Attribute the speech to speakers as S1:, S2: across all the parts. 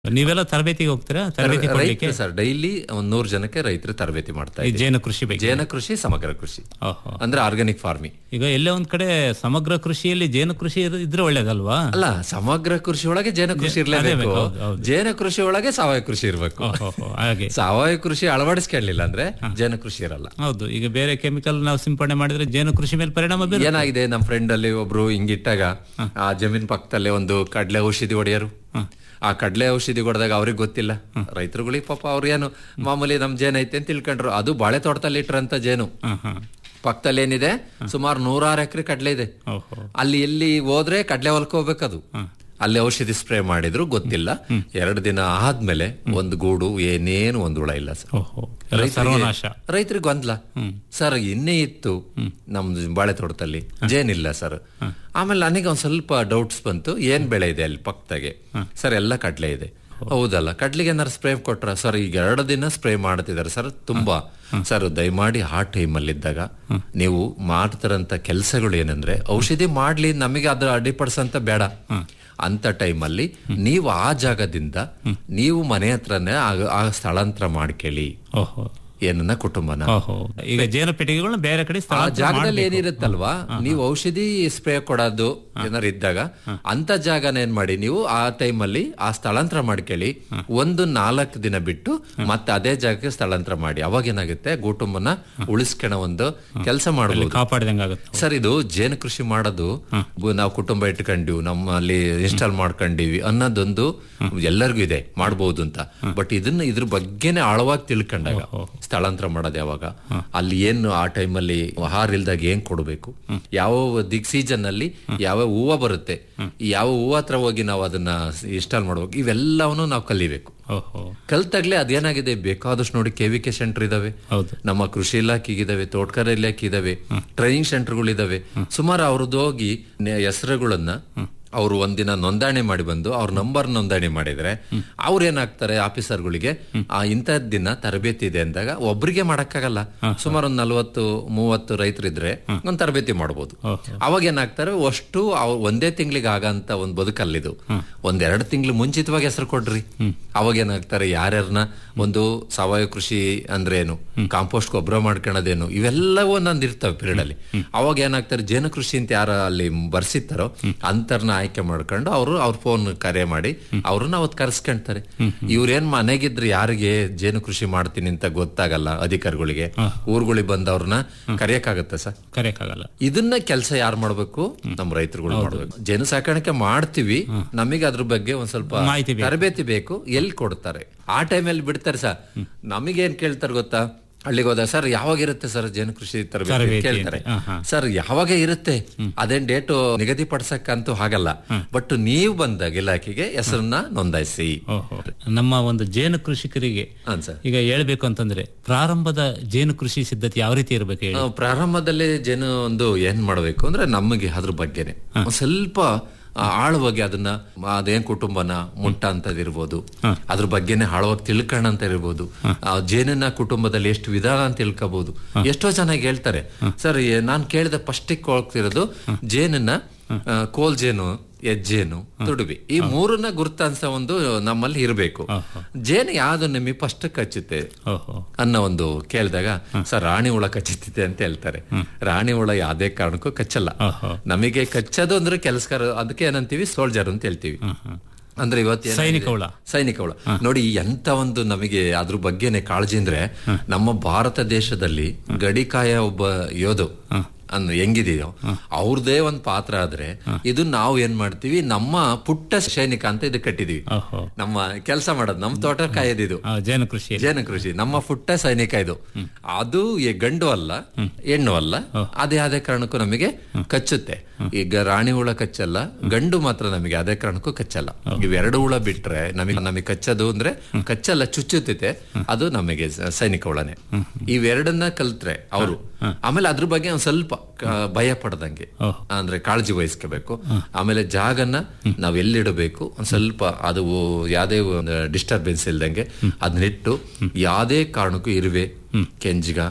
S1: ನೀವೆಲ್ಲ ತರಬೇತಿಗೆ ಹೋಗ್ತೀರಾ ತರಬೇತಿ ಕೊಡ್ಲಿಕ್ಕೆ
S2: ರೈತರು ಸರ್ ಡೈಲಿ ಒಂದ್ ನೂರು ಜನಕ್ಕೆ ರೈತರು ತರಬೇತಿ ಮಾಡ್ತಾ
S1: ಈ
S2: ಇದ್ದೀವಿ
S1: ಜೇನು ಕೃಷಿ ಬಗ್ಗೆ
S2: ಜೇನ ಕೃಷಿ ಸಮಗ್ರ ಕೃಷಿ
S1: ಓಹೋ.
S2: ಅಂದ್ರೆ ಆರ್ಗಾನಿಕ್ ಫಾರ್ಮಿಂಗ್
S1: ಈಗ ಎಲ್ಲೇ ಒಂದ್ ಕಡೆ ಸಮಗ್ರ ಕೃಷಿಯಲ್ಲಿ ಜೇನು ಕೃಷಿ ಇರ್- ಇದ್ರೆ ಒಳ್ಳೇದಲ್ವಾ
S2: ಅಲ್ಲ ಸಮಗ್ರ ಕೃಷಿ ಒಳಗೆ ಜೇನ ಕೃಷಿ
S1: ಅದೇ
S2: ಇರ್ಲೇಬೇಕು
S1: ಬೇಕು, ಹೌದು, ಹೌದು.
S2: ಜೇನ ಕೃಷಿ ಒಳಗೆ ಸಾವಯವ ಕೃಷಿ ಇರ್ಬೇಕು
S1: ಓಹೋ, ಹಾಗೆ
S2: ಸಾವಯವ ಕೃಷಿ ಅಳವಡಿಸ್ಕೊಳ್ಳಿಲ್ಲ ಅಂದ್ರೆ ಜೇನ ಕೃಷಿ ಇರಲ್ಲ
S1: ಹೌದು ಈಗ ಬೇರೆ ಕೆಮಿಕಲ್ ನಾವು ಸಿಂಪಡಣೆ ಮಾಡಿದ್ರೆ ಜೇನು ಕೃಷಿ ಮೇಲೆ ಪರಿಣಾಮ ಬೀರುತ್ತೆ
S2: ಏನಾಗಿದೆ ನಮ್ಮ ಫ್ರೆಂಡ್ ಅಲ್ಲಿ ಒಬ್ರು ಹಿಂಗಿಟ್ಟಾಗ ಆ ಜಮೀನ್ ಪಕ್ಕದಲ್ಲೇ ಒಂದು ಕಡ್ಲೆ ಔಷಧಿ ಹೊಡೆಯರು ಆ ಕಡ್ಲೆ ಔಷಧಿ ಹೊಡೆದಾಗ ಅವ್ರಿಗೆ ಗೊತ್ತಿಲ್ಲ ರೈತರುಗಳಿಗೆ ಪಾಪ ಅವ್ರು ಏನು ಮಾಮೂಲಿ ನಮ್ ಜೇನ್ ಐತೆ ಅಂತ ತಿಳ್ಕೊಂಡ್ರು ಅದು ಬಾಳೆ ತೋಟದಲ್ಲಿ ಇಟ್ರಂತ ಜೇನು
S1: ಹಾ ಹಾ
S2: ಪಕ್ಕದಲ್ಲಿ ಏನಿದೆ ಸುಮಾರು ನೂರಾರು ಎಕರೆ ಕಡ್ಲೆ ಇದೆ
S1: ಓಹೋ
S2: ಅಲ್ಲಿ ಎಲ್ಲಿ ಹೋದ್ರೆ ಕಡ್ಲೆ ಹೊಲಕ್ಕೆ ಹೋಗ್ಬೇಕದು ಅಲ್ಲಿ ಔಷಧಿ ಸ್ಪ್ರೇ ಮಾಡಿದ್ರು ಗೊತ್ತಿಲ್ಲ ಎರಡು ದಿನ ಆದ್ಮೇಲೆ ಒಂದು ಗೂಡು ಏನೇನು ಒಂದು ಹುಳ ಇಲ್ಲ ಸರ್
S1: ಓಹೋ ಎಲ್ಲ ಸರ್ವನಾಶ
S2: ರೈತರಿಗೆ ಗೊಂದಲ ಸರ್ ಇನ್ನೇ ಇತ್ತು ನಮ್ದು ಬಾಳೆ ತೋಟದಲ್ಲಿ ಜೇನಿಲ್ಲ ಸರ್ ಆಮೇಲೆ ನನಗೆ ಒಂದ್ ಸ್ವಲ್ಪ ಡೌಟ್ಸ್ ಬಂತು ಏನ್ ಬೆಳೆ ಇದೆ ಅಲ್ಲಿ ಪಕ್ಕದಾಗೆ ಸರ್ ಎಲ್ಲ ಕಡ್ಲೆ ಇದೆ ಹೌದಲ್ಲ ಕಡ್ಲಿಗೆ ಏನಾರು ಸ್ಪ್ರೇ ಕೊಟ್ರ ಸರ್ ಈಗ ಎರಡು ದಿನ ಸ್ಪ್ರೇ ಮಾಡ್ತಿದ್ದಾರೆ ಸರ್ ತುಂಬಾ ಸರ್ ದಯಮಾಡಿ ಆ ಟೈಮಲ್ಲಿ ಇದ್ದಾಗ ನೀವು ಮಾಡ್ತಿರಂತ ಕೆಲಸಗಳು ಏನಂದ್ರೆ ಔಷಧಿ ಮಾಡ್ಲಿ ನಮಗೆ ಅದ್ರ ಅಡ್ಡಿಪಡಿಸಂತ ಬೇಡ ಅಂತ ಟೈಮಲ್ಲಿ ನೀವು ಆ ಜಾಗದಿಂದ ನೀವು ಮನೆ ಹತ್ರನೇ ಆ- ಆ ಸ್ಥಳಾಂತರ ಮಾಡ್ಕೊಳ್ಳಿ
S1: ಓಹೋ
S2: ಏನನ್ನ ಕುಟುಂಬನ
S1: ಓಹೋ ಈಗ ಜೇನು ಪೆಟ್ಟಿಗೆಗಳನ್ನ ಬೇರೆ ಕಡೆ
S2: ಆ
S1: ಸ್ಥಳಾಂತರ
S2: ಜಾಗದಲ್ಲಿ
S1: ಮಾಡ್ಬೇಕು.
S2: ಏನಿರುತ್ತಲ್ವಾ ನೀವು ಔಷಧಿ ಸ್ಪ್ರೇ ಕೊಡೋದು ಏನಾರು ಇದ್ದಾಗ ಅಂತ ಜಾಗನ ಏನ್ ಮಾಡಿ ನೀವು ಆ ಟೈಮಲ್ಲಿ ಆ ಸ್ಥಳಾಂತರ ಮಾಡ್ಕೊಳ್ಳಿ ಒಂದು ನಾಲ್ಕು ದಿನ ಬಿಟ್ಟು ಮತ್ತೆ ಅದೇ ಜಾಗಕ್ಕೆ ಸ್ಥಳಾಂತರ ಮಾಡಿ ಅವಾಗ ಏನಾಗುತ್ತೆ ಕುಟುಂಬನ ಉಳಿಸ್ಕೊಳ ಒಂದು ಕೆಲಸ ಮಾಡಬಹುದು
S1: ಕಾಪಾಡಿದಂಗೆ ಆಗುತ್ತೆ
S2: ಸರ್ ಇದು ಜೇನು ಕೃಷಿ ಮಾಡೋದು ಬ- ನಾವು ಕುಟುಂಬ ಇಟ್ಕೊಂಡಿವಿ ನಮ್ಮಲ್ಲಿ ಇನ್ಸ್ಟಾಲ್ ಮಾಡ್ಕೊಂಡಿವಿ ಅನ್ನೋದೊಂದು ಎಲ್ಲರಿಗೂ ಇದೆ ಮಾಡಬಹುದು ಅಂತ ಬಟ್ ಇದನ್ನ ಇದ್ರ ಬಗ್ಗೆನೇ ಆಳವಾಗಿ ತಿಳ್ಕೊಂಡಾಗ ಸ್ಥಳಾಂತರ ಮಾಡೋದು ಯಾವಾಗ ಅಲ್ಲಿ ಏನು ಆ ಟೈಮಲ್ಲಿ ಆಹಾರ ಇಲ್ದಾಗ ಏನ್ ಕೊಡಬೇಕು ಯಾವ ದಿಗ್ ಸೀಸನ್ ಅಲ್ಲಿ ಯಾವ ಹೂವ ಬರುತ್ತೆ ಯಾವ ಹೂವ ಹತ್ರ ಹೋಗಿ ನಾವು ಅದನ್ನ ಇನ್ಸ್ಟಾಲ್ ಮಾಡ್ಬೇಕು ಇವೆಲ್ಲವನ್ನು ನಾವು ಕಲಿಬೇಕು
S1: ಓಹೋ
S2: ಕಲ್ತಾಗ್ಲೇ ಅದೇನಾಗಿದೆ ಬೇಕಾದಷ್ಟು ನೋಡಿ ಕೆವಿಕೆ ಸೆಂಟರ್ ಇದಾವೆ
S1: ಹೌದು
S2: ನಮ್ಮ ಕೃಷಿ ಇಲಾಖೆಗೆ ಇದಾವೆ ತೋಟಗಾರ ಇಲಾಖೆ ಇದಾವೆ ಟ್ರೈನಿಂಗ್ ಸೆಂಟರ್ಗಳು ಇದಾವೆ ಸುಮಾರು ಅವ್ರದ್ದು ಹೋಗಿ ನೆ- ಹೆಸರುಗಳನ್ನ ಅವರು ಒಂದಿನ ನೋಂದಣಿ ಮಾಡಿ ಬಂದು ಅವ್ರ ನಂಬರ್ ನೋಂದಣಿ ಮಾಡಿದ್ರೆ ಅವ್ರು ಏನಾಗ್ತಾರೆ ಆಫೀಸರ್ಗಳಿಗೆ ಆ ಇಂಥದ್ ದಿನ ತರಬೇತಿ ಇದೆ ಅಂದಾಗ ಒಬ್ರಿಗೆ ಮಾಡಕ್ಕಾಗಲ್ಲ ಸುಮಾರು ಒಂದ್ ನಲ್ವತ್ತು ಮೂವತ್ತು ರೈತರಿದ್ರೆ ಒಂದ್ ತರಬೇತಿ ಮಾಡ್ಬೋದು
S1: ಓಹೋ
S2: ಅವಾಗ ಏನಾಗ್ತಾರೆ ಅಷ್ಟು ಅವ್ ಒಂದೇ ತಿಂಗಳಿಗೆ ಆಗಂತ ಒಂದ್ ಬದುಕಲ್ಲಿದು ಒಂದೆರಡು ತಿಂಗಳು ಮುಂಚಿತವಾಗಿ ಹೆಸರು ಕೊಡ್ರಿ ಅವಾಗ ಏನಾಗ್ತಾರೆ ಯಾರ್ಯಾರನ್ನ ಒಂದು ಸಾವಯವ ಕೃಷಿ ಅಂದ್ರೆ ಏನು ಕಾಂಪೋಸ್ಟ್ ಗೊಬ್ಬರ ಮಾಡ್ಕೊಳೋದೇನು ಇವೆಲ್ಲವೂ ಒಂದೊಂದು ಇರ್ತವೆ ಪೀರಿಯಡ್ ಅಲ್ಲಿ ಅವಾಗ ಏನಾಗ್ತಾರೆ ಜೇನು ಕೃಷಿ ಅಂತ ಯಾರು ಅಲ್ಲಿ ಬರ್ಸಿರ್ತಾರೋ ಅಂತರ್ನ ಆಯ್ಕೆ ಮಾಡ್ಕೊಂಡು ಅವರು ಅವ್ರ ಫೋನ್ ಕರೆ ಮಾಡಿ ಅವ್ರನ್ನ ಅವತ್ ಕರ್ಸ್ಕೊಂತಾರೆ ಇವ್ರೇನ್ ಮನೆಗಿದ್ರೆ ಯಾರಿಗೆ ಜೇನು ಕೃಷಿ ಮಾಡ್ತೀನಿ ಅಂತ ಗೊತ್ತಾಗಲ್ಲ ಅಧಿಕಾರಿಗಳಿಗೆ ಊರುಗಳಿಗೆ ಬಂದವ್ರನ್ನ ಕರೆಯಕ್ಕಾಗತ್ತೆ ಸರ್
S1: ಕರೆಯಕ್ಕಾಗಲ್ಲ
S2: ಇದನ್ನ ಕೆಲಸ ಯಾರು ಮಾಡ್ಬೇಕು ನಮ್ಮ ರೈತರುಗಳು ಮಾಡ್ಬೇಕು ಜೇನು ಸಾಕಾಣಿಕೆ ಮಾಡ್ತೀವಿ ನಮಗೆ ಅದ್ರ ಬಗ್ಗೆ ಒಂದ್ ಸ್ವಲ್ಪ
S1: ಮಾಹಿತಿ ಬೇಕು.
S2: ತರಬೇತಿ ಬೇಕು ಎಲ್ಲಿ ಕೊಡ್ತಾರೆ ಆ ಟೈಮಲ್ಲಿ ಬಿಡ್ತಾರೆ ಸರ್ ನಮಗೇನ್ ಕೇಳ್ತಾರೆ ಗೊತ್ತಾ ಹಳ್ಳಿಗೆ ಹೋದ ಸರ್ ಯಾವಾಗ ಇರುತ್ತೆ ಸರ್ ಜೇನು ಕೃಷಿ ತರಬೇತಿ
S1: ತರಬೇತಿ
S2: ಕೇಳ್ತಾರೆ
S1: ಹಾ, ಹಾ.
S2: ಸರ್ ಯಾವಾಗ ಇರುತ್ತೆ ಅದೇನ್ ಡೇಟು ನಿಗದಿಪಡಿಸಕ್ಕಂತೂ ಹಾಗಲ್ಲ ಬಟ್ ನೀವು ಬಂದಾಗ ಇಲಾಖೆಗೆ ಹೆಸರನ್ನ ನೋಂದಾಯಿಸಿ
S1: ಓಹೋ ನಮ್ಮ ಒಂದು ಜೇನು ಕೃಷಿಕರಿಗೆ
S2: ಹಾಂ ಸರ್
S1: ಈಗ ಹೇಳ್ಬೇಕು ಅಂತಂದ್ರೆ ಪ್ರಾರಂಭದ ಜೇನು ಕೃಷಿ ಸಿದ್ಧತೆ ಯಾವ ರೀತಿ ಇರಬೇಕು ಹೇಳಿ
S2: ನಾವು ಪ್ರಾರಂಭದಲ್ಲಿ ಜನ ಒಂದು ಏನ್ ಮಾಡಬೇಕು ಅಂದ್ರೆ ನಮಗೆ ಅದ್ರ ಬಗ್ಗೆನೆ ಒಂದ್ ಸ್ವಲ್ಪ ಆ, ಆಳವಾಗಿ ಅದನ್ನ ಅದೇನ್ ಕುಟುಂಬನ ಮುಟ್ಟ ಅಂತದಿರ್ಬೋದು ಅದ್ರ ಬಗ್ಗೆನೆ ಆಳವಾಗಿ ತಿಳ್ಕಣ ಅಂತ ಇರ್ಬೋದು ಆ, ಜೇನಿನ ಕುಟುಂಬದಲ್ಲಿ ಎಷ್ಟು ವಿಧಾನ ಅಂತ ತಿಳ್ಕೋಬಹುದು ಎಷ್ಟೋ ಚೆನ್ನಾಗಿ ಹೇಳ್ತಾರೆ ಸರ್ ಏ- ನಾನ್ ಕೇಳಿದ ಫಸ್ಟಿಗೆ ಹೋಗ್ತಿರೋದು ಜೇನನ್ನ ಆ, ಕೋಲ್ ಜೇನು ಹೆಜ್ಜೇನು ತುಡುಬಿ ಈ ಮೂರನ್ನ ಗುರುತಾಂಶ ಒಂದು ನಮ್ಮಲ್ಲಿ ಇರಬೇಕು ಜೇನು ಯಾವ್ದು ನಿಮಗೆ ಫಸ್ಟ್ ಕಚ್ಚುತ್ತೆ
S1: ಓಹೋ
S2: ಅನ್ನೋ ಒಂದು ಕೇಳಿದಾಗ ಸರ್ ರಾಣಿ ಹುಳ ಕಚ್ಚುತ್ತಿದೆ ಅಂತ ಹೇಳ್ತಾರೆ ರಾಣಿ ಹುಳ ಯಾವ್ದೇ ಕಾರಣಕ್ಕೂ ಕಚ್ಚಲ್ಲ
S1: ಓಹೋ
S2: ನಮಗೆ ಕಚ್ಚೋದು ಅಂದ್ರೆ ಕೆಲಸಗಾರ ಅದಕ್ಕೆ ಏನಂತೀವಿ ಸೋಲ್ಜರ್ ಅಂತ ಹೇಳ್ತೀವಿ ಅಂದ್ರೆ ಇವತ್ತು
S1: ಸೈನಿಕ ಹುಳ.
S2: ಸೈನಿಕ ಹುಳ ನೋಡಿ ಎಂತ ಒಂದು ನಮಗೆ ಅದ್ರ ಬಗ್ಗೆನೆ ಕಾಳಜಿ ಅಂದ್ರೆ ನಮ್ಮ ಭಾರತ ದೇಶದಲ್ಲಿ ಗಡಿಕಾಯ ಒಬ್ಬ ಯೋಧು ಅನ್ನು ಹೆಂಗಿದೆಯೋ ಅವ್ರದೇ ಒಂದ್ ಪಾತ್ರ ಆದ್ರೆ ಇದು ನಾವು ಏನ್ ಮಾಡ್ತೀವಿ ನಮ್ಮ ಪುಟ್ಟ ಸೈನಿಕ ಅಂತ ಇದು ಕಟ್ಟಿದೀವಿ
S1: ಓಹೋ
S2: ನಮ್ಮ ಕೆಲಸ ಮಾಡೋದು ನಮ್ಮ ತೋಟ ಕಾಯೋದಿದು
S1: ಆ, ಜೇನು ಕೃಷಿ
S2: ಜೇನು ಕೃಷಿ ನಮ್ಮ ಪುಟ್ಟ ಸೈನಿಕ ಇದು ಅದು ಈ ಗಂಡು ಅಲ್ಲ ಹೆಣ್ಣು ಅಲ್ಲ ಅದೇ ಅದೇ ಕಾರಣಕ್ಕೂ ನಮಗೆ ಕಚ್ಚುತ್ತೆ ಈಗ ರಾಣಿ ಹುಳ ಕಚ್ಚಲ್ಲ ಗಂಡು ಮಾತ್ರ ನಮಗೆ ಅದೇ ಕಾರಣಕ್ಕೂ ಕಚ್ಚಲ್ಲ ಇವೆರಡು ಹುಳ ಬಿಟ್ರೆ ನಮಗೆ ನಮಗೆ ಕಚ್ಚೋದು ಅಂದ್ರೆ ಕಚ್ಚಲ್ಲ ಚುಚ್ಚುತ್ತಿದೆ ಅದು ನಮಗೆ ಸ- ಸೈನಿಕ ಹುಳನೆ ಇವೆರಡನ್ನ ಕಲ್ತ್ರೆ ಅವರು ಆಮೇಲೆ ಅದ್ರ ಬಗ್ಗೆ ಒಂದ್ ಸ್ವಲ್ಪ ಕ- ಭಯ ಪಡದಂಗೆ
S1: ಓಹ್.
S2: ಅಂದ್ರೆ ಕಾಳಜಿ ವಹಿಸ್ಕೋಬೇಕು ಆಮೇಲೆ ಜಾಗನ ನಾವ್ ಎಲ್ಲಿಡಬೇಕು ಒಂದ್ ಸ್ವಲ್ಪ ಅದು ಯಾವ್ದೇ ಒಂದು ಡಿಸ್ಟರ್ಬೆನ್ಸ್ ಇಲ್ದಂಗೆ ಅದನ್ನಿಟ್ಟು ಯಾವ್ದೇ ಕಾರಣಕ್ಕೂ ಇರುವೆ ಕೆಂಜಿಗ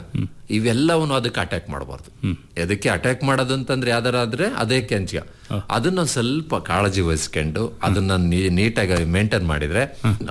S2: ಇವೆಲ್ಲವನ್ನು ಅದಕ್ಕೆ ಅಟ್ಯಾಕ್ ಮಾಡಬಾರ್ದು ಅದಕ್ಕೆ ಅಟ್ಯಾಕ್ ಮಾಡೋದು ಅಂತಂದ್ರೆ ಯಾವ್ದಾರಾದ್ರೆ ಅದೇ ಕೆಂಚ ಅದನ್ನ ಸ್ವಲ್ಪ ಕಾಳಜಿ ವಹಿಸ್ಕೊಂಡು ಅದನ್ನ ನೀ- ನೀಟಾಗಿ ಮೇಂಟೈನ್ ಮಾಡಿದ್ರೆ